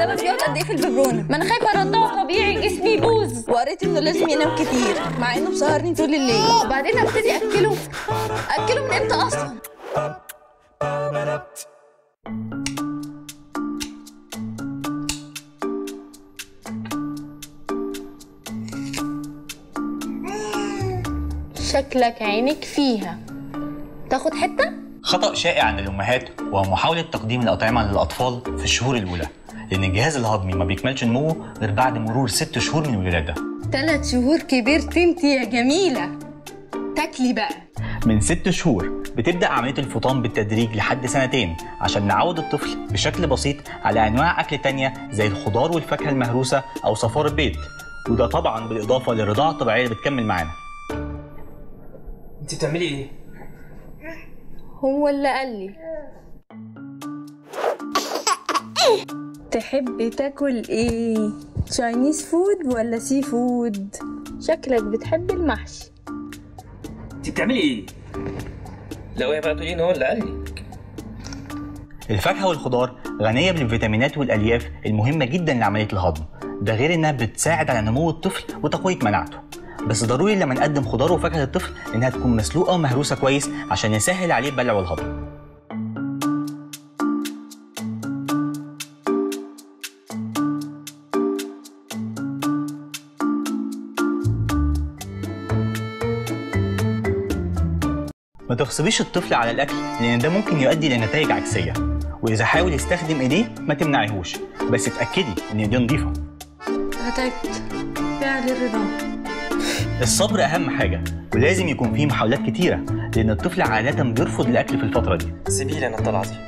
اللبن بيقعد قد ايه في الببرونه ما انا خايفه ارضعه طبيعي جسمي يبوظ وقريت انه لازم ينام كتير مع انه مسهرني طول الليل وبعدين ابتدي اكله اكله من امتى اصلا شكلك عينك فيها تاخد حته خطأ شائع عند الأمهات وهو محاولة تقديم الأطعمة للأطفال في الشهور الأولى لأن الجهاز الهضمي ما بيكملش نموه غير بعد مرور ست شهور من الولادة ثلاث شهور كبرت انت يا جميله تاكلي بقى من ست شهور بتبدأ عملية الفطام بالتدريج لحد سنتين عشان نعود الطفل بشكل بسيط على أنواع أكل تانية زي الخضار والفاكهة المهروسة أو صفار البيض وده طبعا بالإضافة للرضاعة الطبيعية اللي بتكمل معانا انت بتعملي ايه؟ هو اللي قال لي تحب تاكل ايه تشاينيز فود ولا سي فود شكلك بتحب المحشي انت بتعملي ايه؟ لو هي بقى تقولي ان هو اللي قال لي الفاكهة والخضار غنية بالفيتامينات والألياف المهمة جدا لعملية الهضم ده غير إنها بتساعد على نمو الطفل وتقوية مناعته بس ضروري لما نقدم خضار وفاكهة للطفل إنها تكون مسلوقة ومهروسة كويس عشان يسهل عليه البلع والهضم ما تغصبيش الطفل على الأكل لأن ده ممكن يؤدي لنتائج عكسية وإذا حاول يستخدم إيديه ما تمنعيهوش بس اتأكدي إن إيديه نظيفة تعبت فعل الرضا الصبر أهم حاجة ولازم يكون فيه محاولات كتيرة لأن الطفل عادة بيرفض الأكل في الفترة دي سيبي لي انا الطلعه دي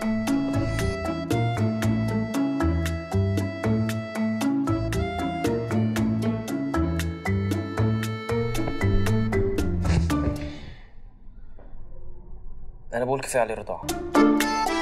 انا بقول كفايه عليه رضاعه